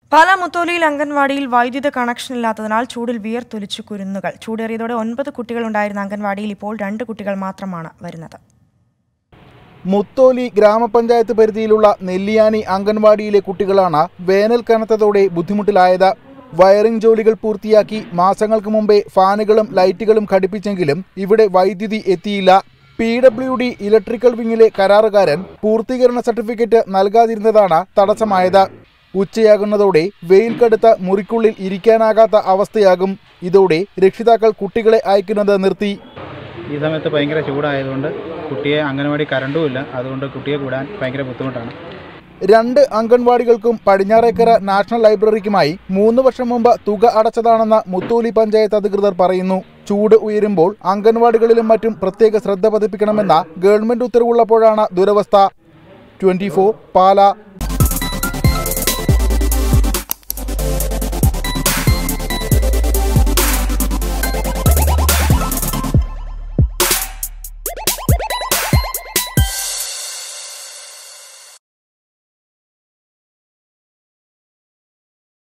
പാലാ മുത്തോലിയിൽ അംഗൻവാടിയിൽ വൈദ്യുത കണക്ഷൻ ഇല്ലാത്തതിനാൽ ചൂടിൽ വിയർത്തൊലിച്ചു കുരുന്നുകൾ ചൂടേറിയതോടെ ഒൻപത് കുട്ടികളുണ്ടായിരുന്ന അംഗൻവാടിയിൽ ഇപ്പോൾ രണ്ട് കുട്ടികൾ മാത്രമാണ് വരുന്നത് മുത്തോലി ഗ്രാമപഞ്ചായത്ത് പരിധിയിലുള്ള നെല്ലിയാനി അംഗൻവാടിയിലെ കുട്ടികളാണ് വേനൽ കനത്തതോടെ ബുദ്ധിമുട്ടിലായത് വയറിംഗ് ജോലികൾ പൂർത്തിയാക്കി മാസങ്ങൾക്ക് മുമ്പേ ഫാനുകളും ലൈറ്റുകളും ഘടിപ്പിച്ചെങ്കിലും ഇവിടെ വൈദ്യുതി എത്തിയില്ല പി ഡബ്ല്യു ഡി ഇലക്ട്രിക്കൽ വിങ്ങിലെ കരാറുകാരൻ പൂർത്തീകരണ സർട്ടിഫിക്കറ്റ് നൽകാതിരുന്നതാണ് തടസ്സമായത് ഉച്ചയാകുന്നതോടെ വെയിൽ കടുത്ത മുറിക്കുള്ളിൽ ഇരിക്കാനാകാത്ത അവസ്ഥയാകും ഇതോടെ രക്ഷിതാക്കൾ കുട്ടികളെ അയക്കുന്നത് നിർത്തി ഈ സമയത്ത് ഭയങ്കര ചൂടായതുകൊണ്ട് കുട്ടിയെ അംഗനവാടി കറണ്ടുമില്ല അതുകൊണ്ട് കുട്ടിയെ കൂടാൻ ഭയങ്കര ബുദ്ധിമുട്ടാണ് രണ്ട് അംഗൻവാടികൾക്കും പടിഞ്ഞാറേക്കര നാഷണൽ ലൈബ്രറിക്കുമായി മൂന്ന് വർഷം മുമ്പ് തുക അടച്ചതാണെന്ന് മുത്തോലി പഞ്ചായത്ത് അധികൃതർ പറയുന്നു ചൂട് ഉയരുമ്പോൾ അംഗൻവാടികളിലും മറ്റും പ്രത്യേക ശ്രദ്ധ പതിപ്പിക്കണമെന്ന ഗവൺമെന്റ് ഉത്തരവുള്ളപ്പോഴാണ് ദുരവസ്ഥ ട്വന്റി പാല